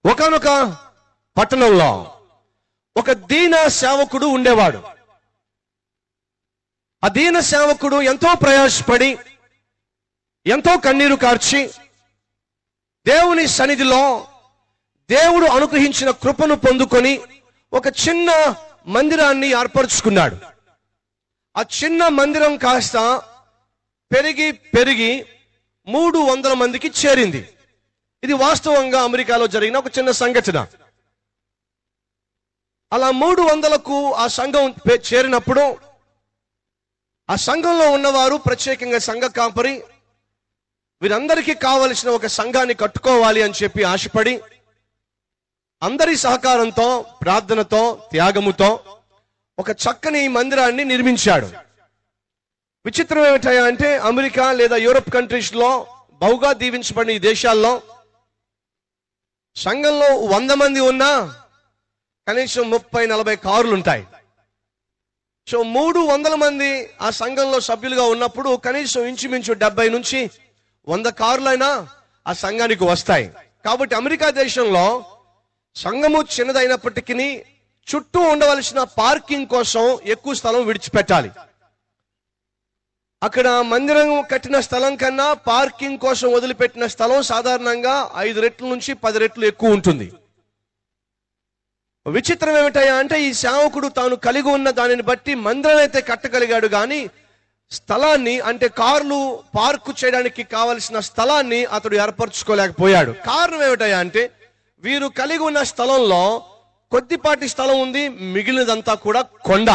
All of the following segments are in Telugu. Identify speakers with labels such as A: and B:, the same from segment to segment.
A: ఒకనొక పట్టణంలో ఒక దీన సేవకుడు ఉండేవాడు ఆ దీన సేవకుడు ఎంతో ప్రయాసపడి ఎంతో కన్నీరు కార్చి దేవుని సన్నిధిలో దేవుడు అనుగ్రహించిన కృపను పొందుకొని ఒక చిన్న మందిరాన్ని ఏర్పరచుకున్నాడు ఆ చిన్న మందిరం కాస్త పెరిగి పెరిగి మూడు వందల మందికి చేరింది ఇది వాస్తవంగా అమెరికాలో జరిగిన ఒక చిన్న సంఘటన అలా మూడు వందలకు ఆ సంఘం పె- చేరినప్పుడు ఆ సంఘంలో ఉన్నవారు ప్రత్యేకంగా సంఘ కాపరి వీరందరికీ కావలసిన ఒక సంఘాన్ని కట్టుకోవాలి అని చెప్పి ఆశపడి అందరి సహకారంతో ప్రార్థనతో త్యాగముతో ఒక చక్కని మందిరాన్ని నిర్మించాడు విచిత్రం ఏమిటయా అంటే అమెరికా లేదా యూరప్ కంట్రీస్ లో బహుగా దీవించబడిన ఈ దేశాల్లో సంఘంలో వంద మంది ఉన్నా కనీసం ముప్పై నలభై కారులు ఉంటాయి సో మూడు వందల మంది ఆ సంఘంలో సభ్యులుగా ఉన్నప్పుడు కనీసం ఇంచుమించు డెబ్బై నుంచి వంద కార్లైనా ఆ సంఘానికి వస్తాయి కాబట్టి అమెరికా దేశంలో సంఘము చిన్నదైనప్పటికీ చుట్టూ ఉండవలసిన పార్కింగ్ కోసం ఎక్కువ స్థలం విడిచిపెట్టాలి అక్కడ మందిరం కట్టిన స్థలం కన్నా పార్కింగ్ కోసం వదిలిపెట్టిన స్థలం సాధారణంగా ఐదు రెట్ల నుంచి పది రెట్లు ఎక్కువ ఉంటుంది విచిత్రం ఏమిటయ్యా అంటే ఈ సేవకుడు తాను కలిగి ఉన్న దానిని బట్టి మందిరం అయితే కట్టగలిగాడు కానీ స్థలాన్ని అంటే కార్లు పార్కు చేయడానికి కావలసిన స్థలాన్ని అతడు ఏర్పరచుకోలేకపోయాడు కారణం ఏమిటయ్యా అంటే వీరు కలిగి ఉన్న స్థలంలో కొద్దిపాటి స్థలం ఉంది మిగిలినదంతా కూడా కొండ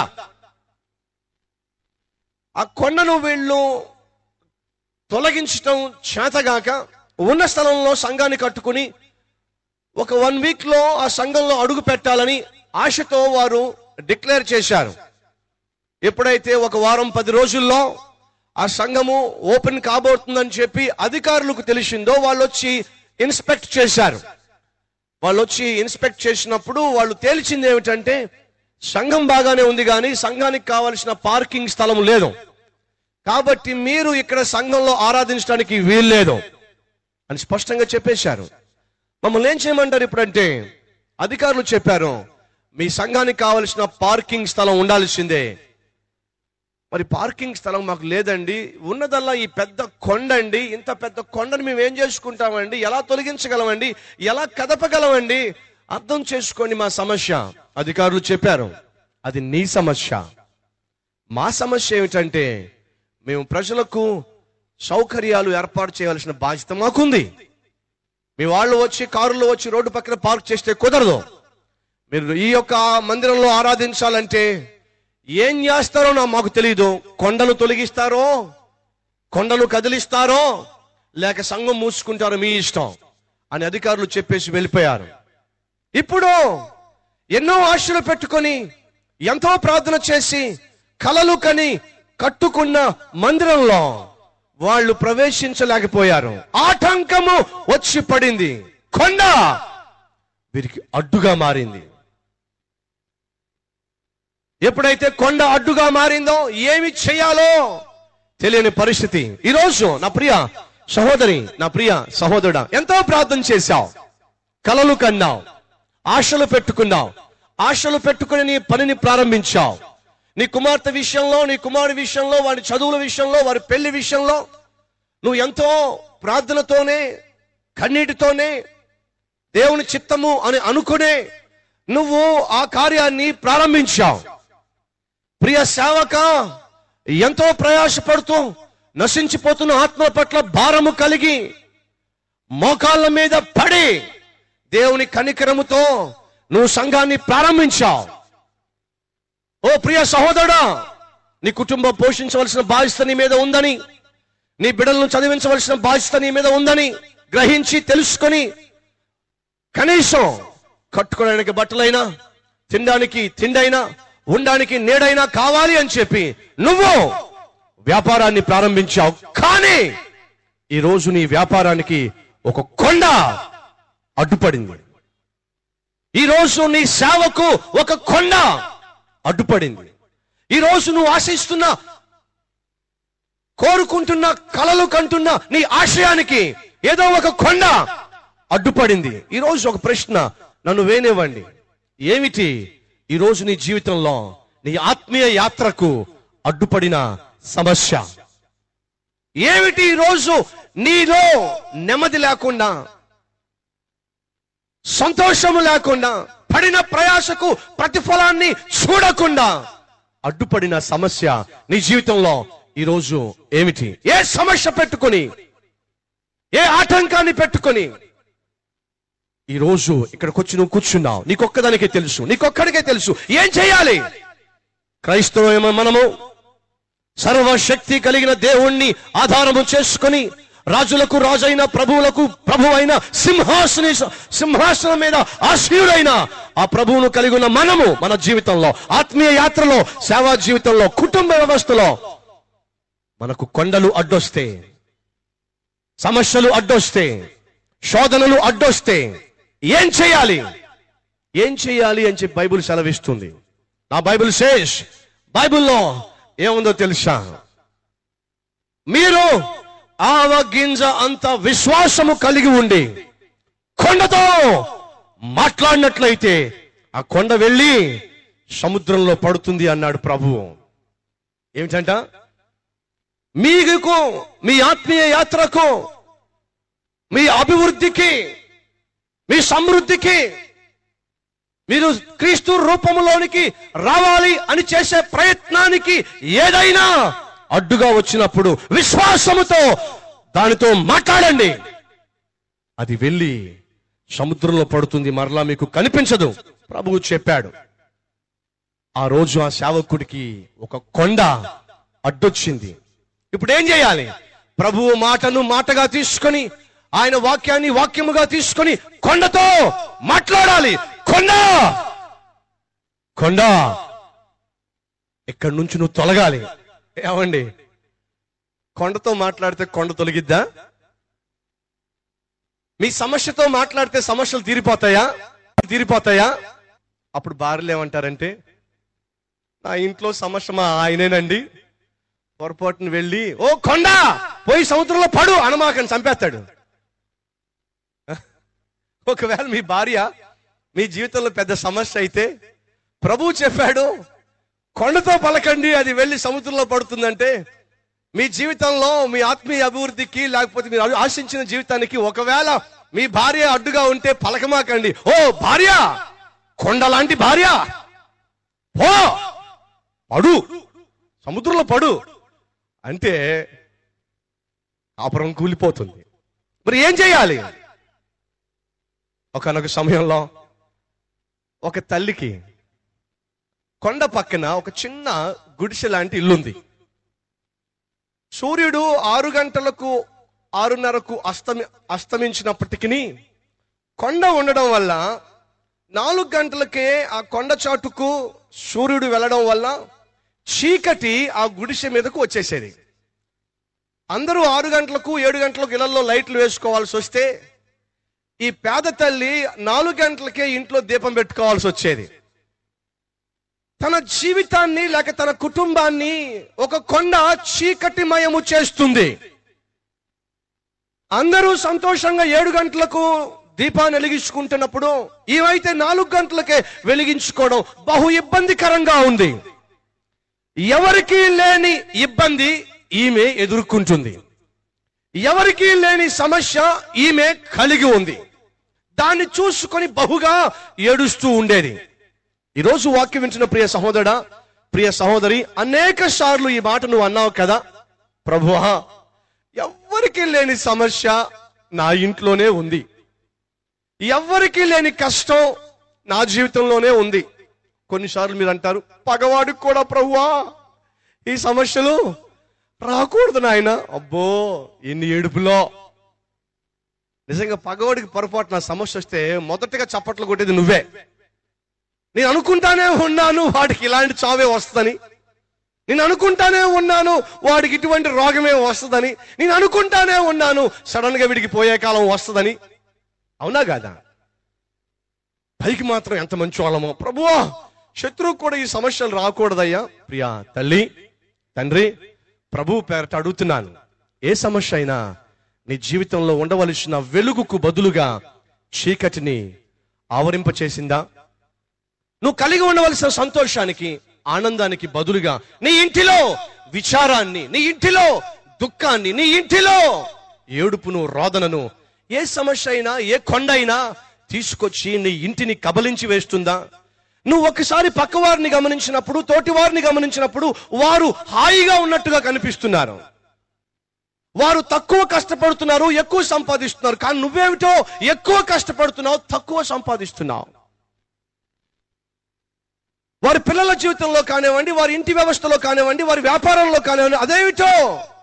A: ఆ కొండను వీళ్ళు తొలగించటం చేతగాక ఉన్న స్థలంలో సంఘాన్ని కట్టుకుని ఒక వన్ వీక్ లో ఆ సంఘంలో అడుగు పెట్టాలని ఆశతో వారు డిక్లేర్ చేశారు ఎప్పుడైతే ఒక వారం పది రోజుల్లో ఆ సంఘము ఓపెన్ కాబోతుందని చెప్పి అధికారులకు తెలిసిందో వాళ్ళు వచ్చి ఇన్స్పెక్ట్ చేశారు వాళ్ళు వచ్చి ఇన్స్పెక్ట్ చేసినప్పుడు వాళ్ళు తేల్చింది ఏమిటంటే సంఘం బాగానే ఉంది కానీ సంఘానికి కావలసిన పార్కింగ్ స్థలం లేదు కాబట్టి మీరు ఇక్కడ సంఘంలో ఆరాధించడానికి వీల్లేదు అని స్పష్టంగా చెప్పేశారు మమ్మల్ని ఏం చేయమంటారు ఇప్పుడంటే అధికారులు చెప్పారు మీ సంఘానికి కావలసిన పార్కింగ్ స్థలం ఉండాల్సిందే మరి పార్కింగ్ స్థలం మాకు లేదండి ఉన్నదల్లా ఈ పెద్ద కొండ అండి ఇంత పెద్ద కొండను మేము ఏం చేసుకుంటామండి ఎలా తొలగించగలమండి ఎలా కదపగలమండి అర్థం చేసుకోండి మా సమస్య అధికారులు చెప్పారు అది నీ సమస్య మా సమస్య ఏమిటంటే మేము ప్రజలకు సౌకర్యాలు ఏర్పాటు చేయవలసిన బాధ్యత మాకుంది మీ వాళ్ళు వచ్చి కారులో వచ్చి రోడ్డు పక్కన పార్క్ చేస్తే కుదరదు మీరు ఈ యొక్క మందిరంలో ఆరాధించాలంటే ఏం చేస్తారో నా మాకు తెలియదు కొండలు తొలగిస్తారో కొండలు కదిలిస్తారో లేక సంఘం మూసుకుంటారో మీ ఇష్టం అని అధికారులు చెప్పేసి వెళ్ళిపోయారు ఇప్పుడు ఎన్నో ఆశలు పెట్టుకొని ఎంతో ప్రార్థన చేసి కలలు కని కట్టుకున్న మందిరంలో వాళ్ళు ప్రవేశించలేకపోయారు ఆటంకము వచ్చి పడింది కొండ వీరికి అడ్డుగా మారింది ఎప్పుడైతే కొండ అడ్డుగా మారిందో ఏమి చేయాలో తెలియని పరిస్థితి ఈరోజు నా ప్రియ సహోదరి నా ప్రియ సహోదరుడా ఎంతో ప్రార్థన చేశావు కలలు కన్నావు ఆశలు పెట్టుకున్నావు ఆశలు పెట్టుకుని నీ పనిని ప్రారంభించావు నీ కుమార్తె విషయంలో నీ కుమారుడి విషయంలో వారి చదువుల విషయంలో వారి పెళ్లి విషయంలో నువ్వు ఎంతో ప్రార్థనతోనే కన్నీటితోనే దేవుని చిత్తము అని అనుకునే నువ్వు ఆ కార్యాన్ని ప్రారంభించావు ప్రియ సేవక ఎంతో ప్రయాసపడుతూ నశించిపోతున్న ఆత్మ పట్ల భారము కలిగి మోకాళ్ళ మీద పడి దేవుని కనికరముతో నువ్వు సంఘాన్ని ప్రారంభించావు ఓ ప్రియ సహోదరుడా నీ కుటుంబం పోషించవలసిన బాధ్యత నీ మీద ఉందని నీ బిడ్డలను చదివించవలసిన బాధ్యత నీ మీద ఉందని గ్రహించి తెలుసుకొని కనీసం కట్టుకోవడానికి బట్టలైనా తినడానికి తిండైనా ఉండడానికి నీడైనా కావాలి అని చెప్పి నువ్వు వ్యాపారాన్ని ప్రారంభించావు కానీ ఈ రోజు నీ వ్యాపారానికి ఒక కొండ అడ్డుపడింది ఈ రోజు నీ సేవకు ఒక కొండ అడ్డుపడింది ఈ రోజు నువ్వు ఆశిస్తున్న కోరుకుంటున్న కలలు కంటున్న నీ ఆశయానికి ఏదో ఒక కొండ అడ్డుపడింది ఈరోజు ఒక ప్రశ్న నన్ను వేనివ్వండి ఏమిటి ఈరోజు నీ జీవితంలో నీ ఆత్మీయ యాత్రకు అడ్డుపడిన సమస్య ఏమిటి ఈరోజు నీలో నెమ్మది లేకుండా సంతోషము లేకుండా పడిన ప్రయాసకు ప్రతిఫలాన్ని చూడకుండా అడ్డుపడిన సమస్య నీ జీవితంలో ఈరోజు ఏమిటి ఏ సమస్య పెట్టుకొని ఏ ఆటంకాన్ని పెట్టుకొని ఈరోజు ఇక్కడికి వచ్చి నువ్వు కూర్చున్నావు నీకొక్కదానికే తెలుసు నీకొక్కడికే తెలుసు ఏం చేయాలి క్రైస్తవ మనము సర్వశక్తి కలిగిన దేవుణ్ణి ఆధారము చేసుకొని రాజులకు రాజైన ప్రభువులకు ప్రభు అయిన సింహాసని సింహాసనం మీద ఆశీయుడైన ఆ ప్రభువును కలిగి ఉన్న మనము మన జీవితంలో ఆత్మీయ యాత్రలో సేవా జీవితంలో కుటుంబ వ్యవస్థలో మనకు కొండలు అడ్డొస్తే సమస్యలు అడ్డొస్తే శోధనలు అడ్డొస్తే ఏం చేయాలి ఏం చేయాలి అని చెప్పి బైబిల్ సెలవిస్తుంది నా బైబిల్ సేష్ బైబిల్లో ఏముందో తెలుసా మీరు ఆవ గింజ అంత విశ్వాసము కలిగి ఉండి కొండతో మాట్లాడినట్లయితే ఆ కొండ వెళ్ళి సముద్రంలో పడుతుంది అన్నాడు ప్రభువు ఏమిటంట మీకు మీ ఆత్మీయ యాత్రకు మీ అభివృద్ధికి మీ సమృద్ధికి మీరు క్రీస్తు రూపంలోనికి రావాలి అని చేసే ప్రయత్నానికి ఏదైనా అడ్డుగా వచ్చినప్పుడు విశ్వాసముతో దానితో మాట్లాడండి అది వెళ్ళి సముద్రంలో పడుతుంది మరలా మీకు కనిపించదు ప్రభువు చెప్పాడు ఆ రోజు ఆ సేవకుడికి ఒక కొండ అడ్డొచ్చింది ఇప్పుడు ఏం చేయాలి ప్రభువు మాటను మాటగా తీసుకొని ఆయన వాక్యాన్ని వాక్యముగా తీసుకొని కొండతో మాట్లాడాలి కొండ కొండ ఇక్కడి నుంచి నువ్వు తొలగాలి ఏమండి కొండతో మాట్లాడితే కొండ తొలగిద్దా మీ సమస్యతో మాట్లాడితే సమస్యలు తీరిపోతాయా తీరిపోతాయా అప్పుడు భార్యలు ఏమంటారంటే నా ఇంట్లో సమస్య మా ఆయనేనండి పొరపాటును వెళ్ళి ఓ కొండ పోయి సముద్రంలో పడు అనమాకని చంపేస్తాడు ఒకవేళ మీ భార్య మీ జీవితంలో పెద్ద సమస్య అయితే ప్రభువు చెప్పాడు కొండతో పలకండి అది వెళ్ళి సముద్రంలో పడుతుందంటే మీ జీవితంలో మీ ఆత్మీయ అభివృద్ధికి లేకపోతే మీరు ఆశించిన జీవితానికి ఒకవేళ మీ భార్య అడ్డుగా ఉంటే పలకమాకండి ఓ భార్య కొండ లాంటి భార్య పో పడు సముద్రంలో పడు అంటే కాపురం కూలిపోతుంది మరి ఏం చేయాలి ఒకనొక సమయంలో ఒక తల్లికి కొండ పక్కన ఒక చిన్న గుడిసె లాంటి ఇల్లుంది సూర్యుడు ఆరు గంటలకు ఆరున్నరకు అస్తమి అస్తమించినప్పటికీ కొండ ఉండడం వల్ల నాలుగు గంటలకే ఆ కొండ చాటుకు సూర్యుడు వెళ్ళడం వల్ల చీకటి ఆ గుడిసె మీదకు వచ్చేసేది అందరూ ఆరు గంటలకు ఏడు గంటలకు ఇళ్లలో లైట్లు వేసుకోవాల్సి వస్తే ఈ పేద తల్లి నాలుగు గంటలకే ఇంట్లో దీపం పెట్టుకోవాల్సి వచ్చేది తన జీవితాన్ని లేక తన కుటుంబాన్ని ఒక కొండ చీకటిమయము చేస్తుంది అందరూ సంతోషంగా ఏడు గంటలకు దీపాన్ని వెలిగించుకుంటున్నప్పుడు ఇవైతే నాలుగు గంటలకే వెలిగించుకోవడం బహు ఇబ్బందికరంగా ఉంది ఎవరికి లేని ఇబ్బంది ఈమె ఎదుర్కొంటుంది ఎవరికి లేని సమస్య ఈమె కలిగి ఉంది దాన్ని చూసుకొని బహుగా ఏడుస్తూ ఉండేది ఈరోజు వాక్యం వింటున్న ప్రియ సహోదరుడా ప్రియ సహోదరి అనేక సార్లు ఈ మాట నువ్వు అన్నావు కదా ప్రభువా ఎవ్వరికి లేని సమస్య నా ఇంట్లోనే ఉంది ఎవ్వరికి లేని కష్టం నా జీవితంలోనే ఉంది కొన్నిసార్లు మీరు అంటారు పగవాడికి కూడా ప్రభువా ఈ సమస్యలు రాకూడదు నాయన అబ్బో ఎన్ని ఏడుపులో నిజంగా పగవాడికి పొరపాటు నా సమస్య వస్తే మొదటగా చప్పట్లు కొట్టేది నువ్వే నేను అనుకుంటానే ఉన్నాను వాడికి ఇలాంటి చావే వస్తుందని నేను అనుకుంటానే ఉన్నాను వాడికి ఇటువంటి రోగమే వస్తుందని నేను అనుకుంటానే ఉన్నాను సడన్ గా వీడికి పోయే కాలం వస్తుందని అవునా కాదా పైకి మాత్రం ఎంత మంచి వాళ్ళమో ప్రభువా శత్రువు కూడా ఈ సమస్యలు రాకూడదయ్యా ప్రియా తల్లి తండ్రి ప్రభువు పేరట అడుగుతున్నాను ఏ సమస్య అయినా నీ జీవితంలో ఉండవలసిన వెలుగుకు బదులుగా చీకటిని ఆవరింపచేసిందా నువ్వు కలిగి ఉండవలసిన సంతోషానికి ఆనందానికి బదులుగా నీ ఇంటిలో విచారాన్ని నీ ఇంటిలో దుఃఖాన్ని నీ ఇంటిలో ఏడుపును రోదనను ఏ సమస్య అయినా ఏ కొండ అయినా తీసుకొచ్చి నీ ఇంటిని కబలించి వేస్తుందా నువ్వు ఒకసారి పక్కవారిని గమనించినప్పుడు తోటి వారిని గమనించినప్పుడు వారు హాయిగా ఉన్నట్టుగా కనిపిస్తున్నారు వారు తక్కువ కష్టపడుతున్నారు ఎక్కువ సంపాదిస్తున్నారు కానీ నువ్వేమిటో ఎక్కువ కష్టపడుతున్నావు తక్కువ సంపాదిస్తున్నావు వారి పిల్లల జీవితంలో కానివ్వండి వారి ఇంటి వ్యవస్థలో కానివ్వండి వారి వ్యాపారంలో కానివ్వండి అదేమిటో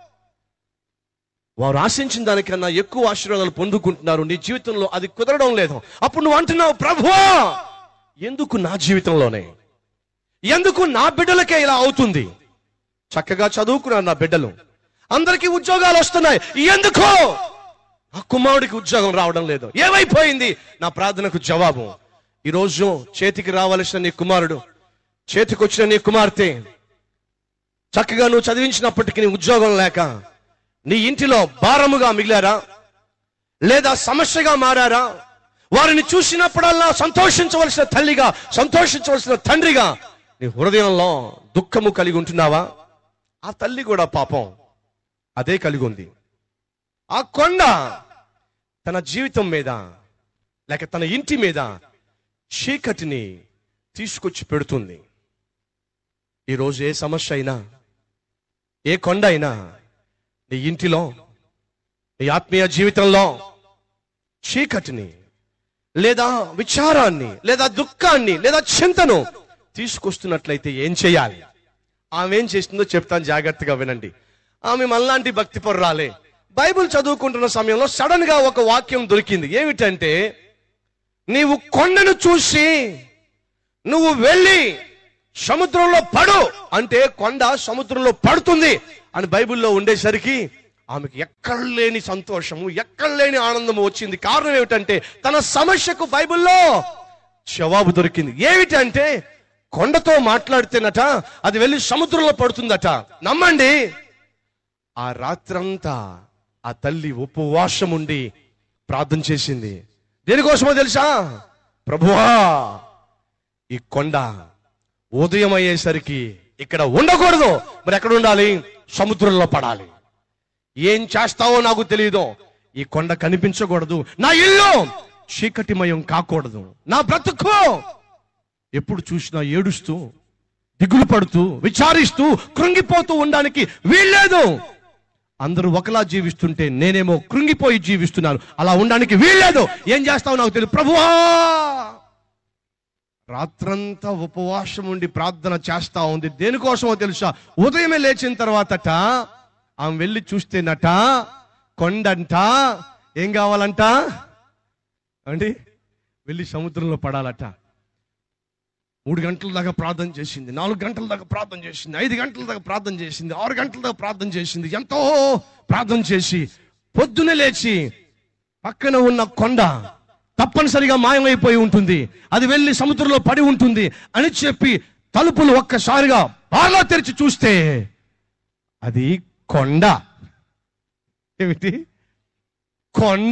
A: వారు ఆశించిన దానికన్నా ఎక్కువ ఆశీర్వాదాలు పొందుకుంటున్నారు నీ జీవితంలో అది కుదరడం లేదు అప్పుడు నువ్వు అంటున్నావు ప్రభువా ఎందుకు నా జీవితంలోనే ఎందుకు నా బిడ్డలకే ఇలా అవుతుంది చక్కగా చదువుకున్నారు నా బిడ్డలు అందరికీ ఉద్యోగాలు వస్తున్నాయి ఎందుకో ఆ కుమారుడికి ఉద్యోగం రావడం లేదు ఏమైపోయింది నా ప్రార్థనకు జవాబు ఈరోజు చేతికి రావలసిన నీ కుమారుడు చేతికొచ్చిన నీ కుమార్తె చక్కగా నువ్వు చదివించినప్పటికీ నీ ఉద్యోగం లేక నీ ఇంటిలో భారముగా మిగిలారా లేదా సమస్యగా మారారా వారిని చూసినప్పుడల్లా సంతోషించవలసిన తల్లిగా సంతోషించవలసిన తండ్రిగా నీ హృదయంలో దుఃఖము కలిగి ఉంటున్నావా ఆ తల్లి కూడా పాపం అదే కలిగి ఉంది ఆ కొండ తన జీవితం మీద లేక తన ఇంటి మీద చీకటిని తీసుకొచ్చి పెడుతుంది ఈరోజు ఏ సమస్య అయినా ఏ కొండ అయినా నీ ఇంటిలో నీ ఆత్మీయ జీవితంలో చీకటిని లేదా విచారాన్ని లేదా దుఃఖాన్ని లేదా చింతను తీసుకొస్తున్నట్లయితే ఏం చేయాలి ఆమె ఏం చేస్తుందో చెప్తాను జాగ్రత్తగా వినండి ఆమె మనలాంటి భక్తి పొర్రాలే బైబిల్ చదువుకుంటున్న సమయంలో సడన్ గా ఒక వాక్యం దొరికింది ఏమిటంటే నీవు కొండను చూసి నువ్వు వెళ్ళి సముద్రంలో పడు అంటే కొండ సముద్రంలో పడుతుంది అని బైబిల్లో ఉండేసరికి ఆమెకి ఎక్కడ లేని సంతోషము ఎక్కడ లేని ఆనందము వచ్చింది కారణం ఏమిటంటే తన సమస్యకు బైబిల్లో జవాబు దొరికింది ఏమిటంటే కొండతో మాట్లాడితేనట అది వెళ్ళి సముద్రంలో పడుతుందట నమ్మండి ఆ రాత్రంతా ఆ తల్లి ఉపవాసం ఉండి ప్రార్థన చేసింది దేనికోసమో తెలుసా ప్రభువా ఈ కొండ ఉదయం అయ్యేసరికి ఇక్కడ ఉండకూడదు మరి ఎక్కడ ఉండాలి సముద్రంలో పడాలి ఏం చేస్తావో నాకు తెలియదు ఈ కొండ కనిపించకూడదు నా ఇల్లు చీకటిమయం కాకూడదు నా బ్రతుకు ఎప్పుడు చూసినా ఏడుస్తూ దిగులు పడుతూ విచారిస్తూ కృంగిపోతూ ఉండడానికి వీల్లేదు అందరూ ఒకలా జీవిస్తుంటే నేనేమో కృంగిపోయి జీవిస్తున్నాను అలా ఉండడానికి వీల్లేదు ఏం చేస్తావు నాకు తెలియదు ప్రభువా రాత్రంతా ఉపవాసం ఉండి ప్రార్థన చేస్తా ఉంది దేనికోసమో తెలుసా ఉదయమే లేచిన తర్వాతట ఆమె వెళ్ళి చూస్తేనట కొండంట ఏం కావాలంట అండి వెళ్ళి సముద్రంలో పడాలట మూడు గంటల దాకా ప్రార్థన చేసింది నాలుగు గంటల దాకా ప్రార్థన చేసింది ఐదు గంటల దాకా ప్రార్థన చేసింది ఆరు గంటల దాకా ప్రార్థన చేసింది ఎంతో ప్రార్థన చేసి పొద్దునే లేచి పక్కన ఉన్న కొండ తప్పనిసరిగా మాయమైపోయి ఉంటుంది అది వెళ్ళి సముద్రంలో పడి ఉంటుంది అని చెప్పి తలుపులు ఒక్కసారిగా బాగా తెరిచి చూస్తే అది కొండ ఏమిటి కొండ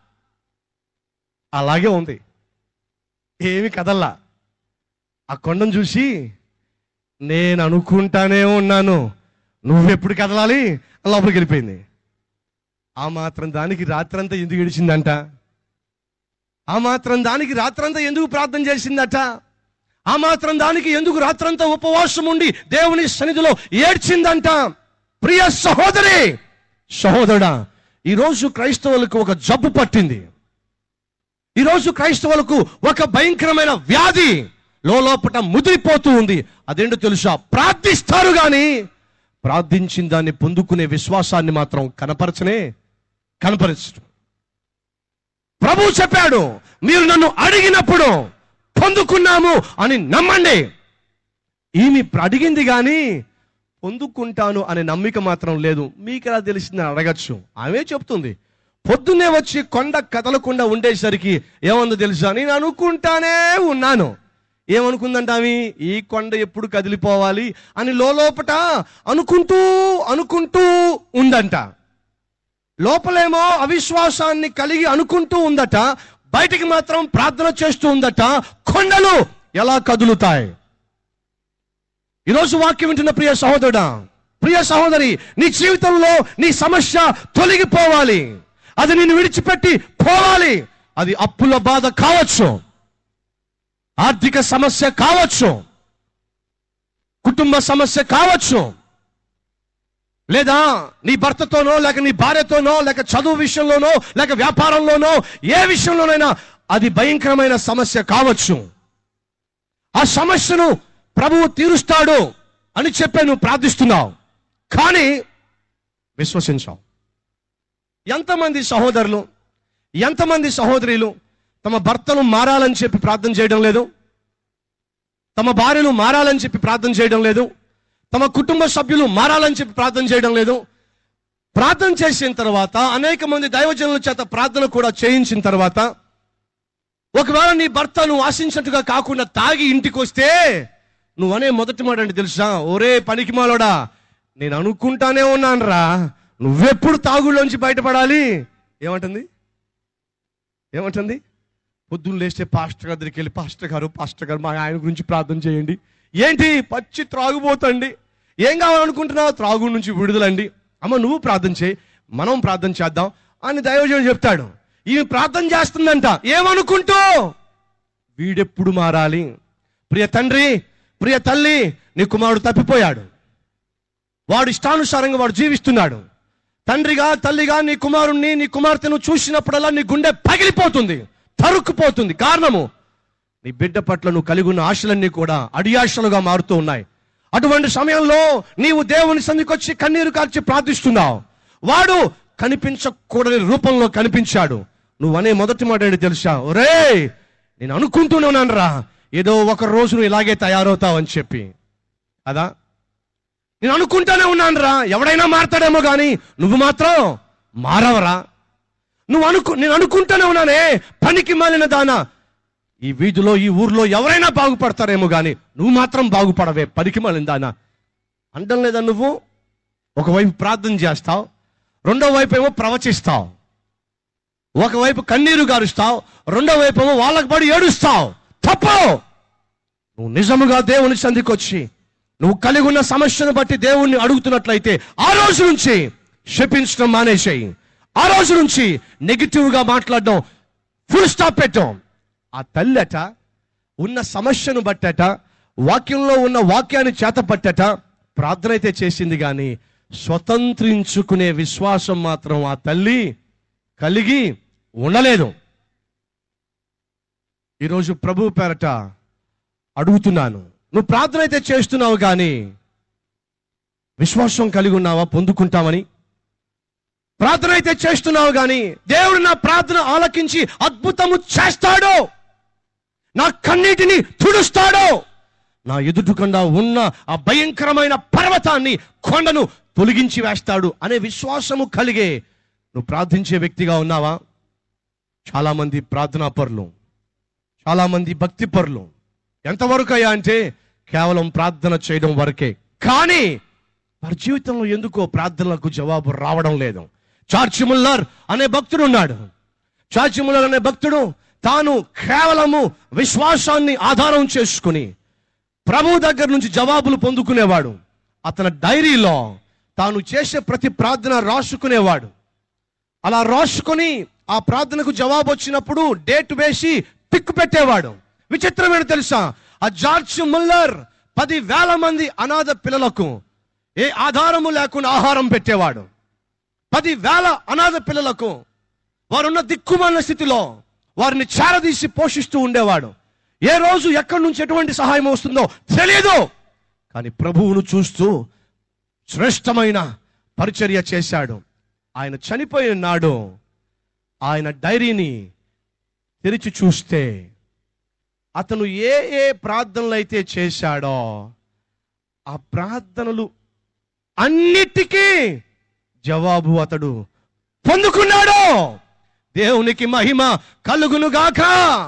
A: అలాగే ఉంది ఏమి కదల్లా ఆ కొండను చూసి నేను అనుకుంటానే ఉన్నాను నువ్వెప్పుడు కదలాలి లోపలికి వెళ్ళిపోయింది ఆ మాత్రం దానికి రాత్రంతా ఎందుకు గడిచిందంట ఆ మాత్రం దానికి రాత్రంతా ఎందుకు ప్రార్థన చేసిందట ఆ మాత్రం దానికి ఎందుకు రాత్రంతా ఉపవాసం ఉండి దేవుని సన్నిధిలో ఏడ్చిందంట ప్రియ సహోదరి సహోదరుడా ఈరోజు క్రైస్తవులకు ఒక జబ్బు పట్టింది ఈరోజు క్రైస్తవులకు ఒక భయంకరమైన వ్యాధి లోపట ముదిరిపోతూ ఉంది అదేంటో తెలుసా ప్రార్థిస్తారు గాని ప్రార్థించిన దాన్ని పొందుకునే విశ్వాసాన్ని మాత్రం కనపరచనే కనపరచు ప్రభు చెప్పాడు మీరు నన్ను అడిగినప్పుడు పొందుకున్నాము అని నమ్మండి ఈమె అడిగింది కానీ పొందుకుంటాను అనే నమ్మిక మాత్రం లేదు మీకు ఎలా తెలిసిందని అడగచ్చు ఆమె చెప్తుంది పొద్దున్నే వచ్చి కొండ కదలకుండా ఉండేసరికి ఏమందో తెలుసా నేను అనుకుంటానే ఉన్నాను ఏమనుకుందంట ఆమె ఈ కొండ ఎప్పుడు కదిలిపోవాలి అని లోపట అనుకుంటూ అనుకుంటూ ఉందంట లోపలేమో అవిశ్వాసాన్ని కలిగి అనుకుంటూ ఉందట బయటికి మాత్రం ప్రార్థన చేస్తూ ఉందట కొండలు ఎలా కదులుతాయి ఈరోజు వాక్యం వింటున్న ప్రియ సహోదరుడా ప్రియ సహోదరి నీ జీవితంలో నీ సమస్య తొలగిపోవాలి అది నిన్ను విడిచిపెట్టి పోవాలి అది అప్పుల బాధ కావచ్చు ఆర్థిక సమస్య కావచ్చు కుటుంబ సమస్య కావచ్చు లేదా నీ భర్తతోనో లేక నీ భార్యతోనో లేక చదువు విషయంలోనో లేక వ్యాపారంలోనో ఏ విషయంలోనైనా అది భయంకరమైన సమస్య కావచ్చు ఆ సమస్యను ప్రభువు తీరుస్తాడు అని చెప్పే నువ్వు ప్రార్థిస్తున్నావు కానీ విశ్వసించావు ఎంతమంది సహోదరులు ఎంతమంది సహోదరులు తమ భర్తను మారాలని చెప్పి ప్రార్థన చేయడం లేదు తమ భార్యను మారాలని చెప్పి ప్రార్థన చేయడం లేదు తమ కుటుంబ సభ్యులు మారాలని చెప్పి ప్రార్థన చేయడం లేదు ప్రార్థన చేసిన తర్వాత అనేక మంది దైవజనుల చేత ప్రార్థన కూడా చేయించిన తర్వాత ఒకవేళ నీ భర్త నువ్వు ఆశించినట్టుగా కాకుండా తాగి ఇంటికి వస్తే నువ్వు అనే మొదటి మాట అంటే తెలుసా ఒరే పనికి మాలోడా నేను అనుకుంటానే ఉన్నాను రా నువ్వెప్పుడు తాగుళ్ళలోంచి బయటపడాలి ఏమంటుంది ఏమంటుంది పొద్దున్న లేస్తే పాస్టర్ గారి దగ్గరికి వెళ్ళి పాస్టర్ గారు పాస్టర్ గారు మా ఆయన గురించి ప్రార్థన చేయండి ఏంటి పచ్చి త్రాగుబోతండి ఏం కావాలనుకుంటున్నావు త్రాగు నుంచి విడుదలండి అమ్మ నువ్వు ప్రార్థన చేయి మనం ప్రార్థన చేద్దాం అని దైవజనుడు చెప్తాడు ఈమె ప్రార్థన చేస్తుందంట ఏమనుకుంటూ వీడెప్పుడు మారాలి ప్రియ తండ్రి ప్రియ తల్లి నీ కుమారుడు తప్పిపోయాడు వాడు ఇష్టానుసారంగా వాడు జీవిస్తున్నాడు తండ్రిగా తల్లిగా నీ కుమారుణ్ణి నీ కుమార్తెను చూసినప్పుడల్లా నీ గుండె పగిలిపోతుంది తరుక్కుపోతుంది కారణము నీ బిడ్డ పట్ల నువ్వు కలిగి ఉన్న ఆశలన్నీ కూడా అడియాశలుగా మారుతూ ఉన్నాయి అటువంటి సమయంలో నీవు దేవుని సందికొచ్చి కన్నీరు కార్చి ప్రార్థిస్తున్నావు వాడు కనిపించకూడని రూపంలో కనిపించాడు నువ్వు అనే మొదటి మాట ఏంటి తెలుసా ఒరే నేను అనుకుంటూనే ఉన్నాను రా ఏదో ఒక రోజు నువ్వు ఇలాగే తయారవుతావు అని చెప్పి అదా నేను అనుకుంటానే ఉన్నాను రా ఎవడైనా మారతాడేమో కానీ నువ్వు మాత్రం మారవరా నువ్వు అనుకు నేను అనుకుంటానే ఉన్నానే పనికి మాలిన దానా ఈ వీధిలో ఈ ఊర్లో ఎవరైనా బాగుపడతారేమో కానీ నువ్వు మాత్రం బాగుపడవే పనికి మాలిన దానా అంటం లేదా నువ్వు ఒకవైపు ప్రార్థన చేస్తావు రెండో వైపు ఏమో ప్రవచిస్తావు ఒకవైపు కన్నీరు గారుస్తావు రెండో వైపు ఏమో వాళ్ళకి పడి ఏడుస్తావు తప్పు నువ్వు నిజముగా దేవుని సంధికొచ్చి నువ్వు కలిగి ఉన్న సమస్యను బట్టి దేవుణ్ణి అడుగుతున్నట్లయితే ఆ రోజు నుంచి శపించడం మానేసేయి ఆ రోజు నుంచి నెగిటివ్ గా మాట్లాడడం ఫుల్ స్టాప్ పెట్టాం ఆ తల్లట ఉన్న సమస్యను బట్టట వాక్యంలో ఉన్న వాక్యాన్ని చేత పట్టట ప్రార్థన అయితే చేసింది కానీ స్వతంత్రించుకునే విశ్వాసం మాత్రం ఆ తల్లి కలిగి ఉండలేదు ఈరోజు ప్రభు పేరట అడుగుతున్నాను నువ్వు ప్రార్థన అయితే చేస్తున్నావు కానీ విశ్వాసం కలిగి ఉన్నావా పొందుకుంటామని ప్రార్థన అయితే చేస్తున్నావు కానీ దేవుడు నా ప్రార్థన ఆలకించి అద్భుతము చేస్తాడు నా కన్నీటిని తుడుస్తాడు నా ఎదుటికుండా ఉన్న ఆ భయంకరమైన పర్వతాన్ని కొండను తొలగించి వేస్తాడు అనే విశ్వాసము కలిగే నువ్వు ప్రార్థించే వ్యక్తిగా ఉన్నావా చాలామంది ప్రార్థనా పరులు చాలామంది భక్తి పరులు ఎంతవరకు అయ్యా అంటే కేవలం ప్రార్థన చేయడం వరకే కానీ వారి జీవితంలో ఎందుకో ప్రార్థనలకు జవాబు రావడం లేదు చార్చి ముల్లర్ అనే భక్తుడు ఉన్నాడు చార్చి ముల్లర్ అనే భక్తుడు తాను కేవలము విశ్వాసాన్ని ఆధారం చేసుకుని ప్రభు దగ్గర నుంచి జవాబులు పొందుకునేవాడు అతని డైరీలో తాను చేసే ప్రతి ప్రార్థన రాసుకునేవాడు అలా రాసుకొని ఆ ప్రార్థనకు జవాబు వచ్చినప్పుడు డేట్ వేసి టిక్ పెట్టేవాడు విచిత్రమైన తెలుసా ఆ జార్జ్ ముల్లర్ పది వేల మంది అనాథ పిల్లలకు ఏ ఆధారము లేకుండా ఆహారం పెట్టేవాడు పది వేల అనాథ పిల్లలకు వారున్న దిక్కుమాలిన స్థితిలో వారిని చేరదీసి పోషిస్తూ ఉండేవాడు ఏ రోజు ఎక్కడి నుంచి ఎటువంటి సహాయం వస్తుందో తెలియదు కానీ ప్రభువును చూస్తూ శ్రేష్టమైన పరిచర్య చేశాడు ఆయన చనిపోయిన నాడు ఆయన డైరీని తెరిచి చూస్తే అతను ఏ ఏ ప్రార్థనలు అయితే చేశాడో ఆ ప్రార్థనలు అన్నిటికీ జవాబు అతడు పొందుకున్నాడు దేవునికి మహిమ కలుగునుగాక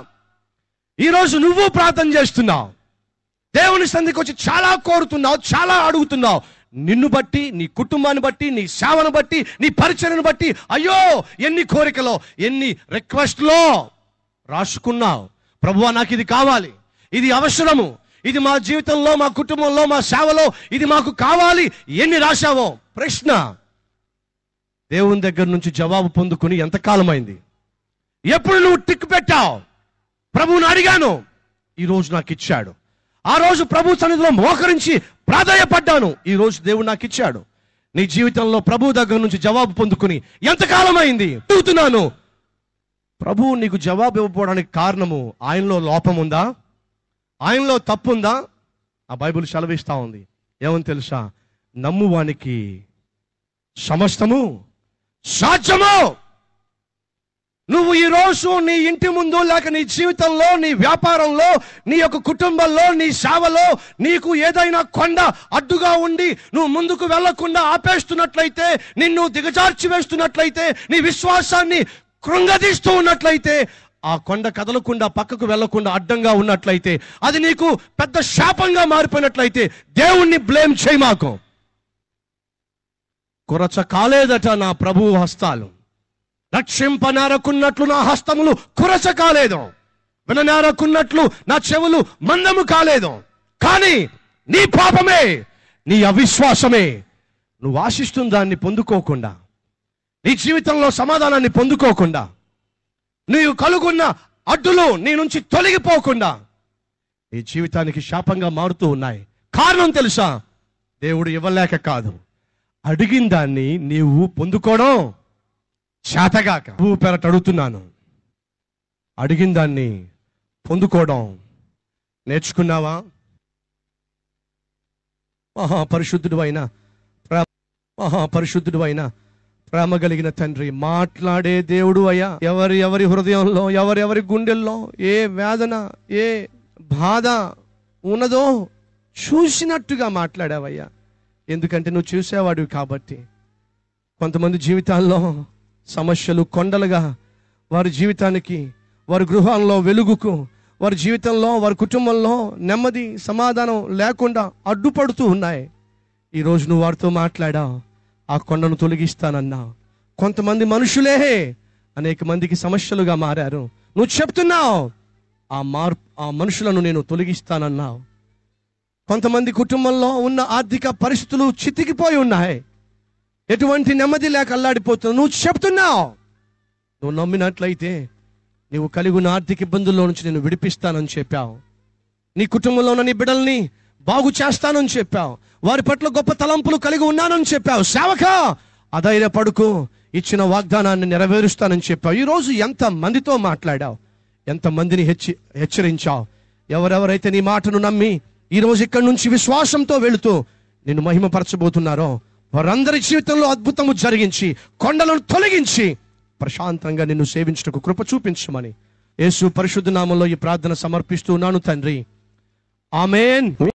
A: ఈరోజు నువ్వు ప్రార్థన చేస్తున్నావు దేవుని సంధికి వచ్చి చాలా కోరుతున్నావు చాలా అడుగుతున్నావు నిన్ను బట్టి నీ కుటుంబాన్ని బట్టి నీ సేవను బట్టి నీ పరిచయను బట్టి అయ్యో ఎన్ని కోరికలో ఎన్ని రిక్వెస్ట్లో రాసుకున్నావు ప్రభువా నాకు ఇది కావాలి ఇది అవసరము ఇది మా జీవితంలో మా కుటుంబంలో మా సేవలో ఇది మాకు కావాలి ఎన్ని రాశావో ప్రశ్న దేవుని దగ్గర నుంచి జవాబు పొందుకుని ఎంతకాలమైంది ఎప్పుడు నువ్వు టిక్ పెట్టావు ప్రభువుని అడిగాను ఈ రోజు నాకు ఇచ్చాడు ఆ రోజు ప్రభు సన్నిధిలో మోకరించి ప్రాధాయపడ్డాను ఈ రోజు దేవుడు నాకు ఇచ్చాడు నీ జీవితంలో ప్రభు దగ్గర నుంచి జవాబు పొందుకుని ఎంతకాలం అయింది అడుగుతున్నాను ప్రభువు నీకు జవాబు ఇవ్వకపోవడానికి కారణము ఆయనలో లోపం ఉందా ఆయనలో తప్పు ఉందా ఆ బైబిల్ సెలవిస్తా ఉంది ఏమని తెలుసా నమ్మువానికి సమస్తము సాధ్యము నువ్వు ఈ రోజు నీ ఇంటి ముందు లేక నీ జీవితంలో నీ వ్యాపారంలో నీ యొక్క కుటుంబంలో నీ సేవలో నీకు ఏదైనా కొండ అడ్డుగా ఉండి నువ్వు ముందుకు వెళ్లకుండా ఆపేస్తున్నట్లయితే నిన్ను దిగజార్చి వేస్తున్నట్లయితే నీ విశ్వాసాన్ని కృంగదీస్తూ ఉన్నట్లయితే ఆ కొండ కదలకుండా పక్కకు వెళ్లకుండా అడ్డంగా ఉన్నట్లయితే అది నీకు పెద్ద శాపంగా మారిపోయినట్లయితే దేవుణ్ణి బ్లేమ్ చేయమాకు కొరచ కాలేదట నా ప్రభువు హస్తాలు రక్షింపనేరకున్నట్లు నా హస్తములు కురచ కాలేదు విననేరకున్నట్లు నా చెవులు మందము కాలేదు కానీ నీ పాపమే నీ అవిశ్వాసమే నువ్వు ఆశిస్తున్న దాన్ని పొందుకోకుండా నీ జీవితంలో సమాధానాన్ని పొందుకోకుండా నీవు కలుగున్న అడ్డులు నీ నుంచి తొలగిపోకుండా నీ జీవితానికి శాపంగా మారుతూ ఉన్నాయి కారణం తెలుసా దేవుడు ఇవ్వలేక కాదు అడిగిన దాన్ని నీవు పొందుకోవడం చేతగాక నువ్వు పెరట అడుగుతున్నాను అడిగిన దాన్ని పొందుకోవడం నేర్చుకున్నావా మహాపరిశుద్ధుడు అయిన ప్రేమ మహాపరిశుద్ధుడు అయిన ప్రేమ కలిగిన తండ్రి మాట్లాడే దేవుడు అయ్యా ఎవరి ఎవరి హృదయంలో ఎవరెవరి గుండెల్లో ఏ వేదన ఏ బాధ ఉన్నదో చూసినట్టుగా మాట్లాడావయ్యా ఎందుకంటే నువ్వు చూసేవాడివి కాబట్టి కొంతమంది జీవితాల్లో సమస్యలు కొండలుగా వారి జీవితానికి వారి గృహాల్లో వెలుగుకు వారి జీవితంలో వారి కుటుంబంలో నెమ్మది సమాధానం లేకుండా అడ్డుపడుతూ ఉన్నాయి ఈరోజు నువ్వు వారితో మాట్లాడావు ఆ కొండను తొలగిస్తానన్నావు కొంతమంది మనుషులే అనేక మందికి సమస్యలుగా మారారు నువ్వు చెప్తున్నావు ఆ మార్ ఆ మనుషులను నేను తొలగిస్తానన్నావు కొంతమంది కుటుంబంలో ఉన్న ఆర్థిక పరిస్థితులు చితికిపోయి ఉన్నాయి ఎటువంటి నెమ్మది లేక అల్లాడిపోతున్నావు నువ్వు చెప్తున్నావు నువ్వు నమ్మినట్లయితే నీవు కలిగి ఉన్న ఆర్థిక ఇబ్బందుల్లో నుంచి నేను విడిపిస్తానని చెప్పావు నీ కుటుంబంలో ఉన్న నీ బిడ్డల్ని బాగు చేస్తానని చెప్పావు వారి పట్ల గొప్ప తలంపులు కలిగి ఉన్నానని చెప్పావు సేవక అధైర్య పడుకు ఇచ్చిన వాగ్దానాన్ని నెరవేరుస్తానని చెప్పావు ఈరోజు ఎంత మందితో మాట్లాడావు ఎంత మందిని హెచ్చి హెచ్చరించావు ఎవరెవరైతే నీ మాటను నమ్మి ఈ రోజు ఇక్కడి నుంచి విశ్వాసంతో వెళుతూ నిన్ను మహిమపరచబోతున్నారో వారందరి జీవితంలో అద్భుతము జరిగించి కొండలను తొలగించి ప్రశాంతంగా నిన్ను సేవించుటకు కృప చూపించమని యేసు పరిశుద్ధ నామంలో ఈ ప్రార్థన సమర్పిస్తున్నాను తండ్రి ఆమెన్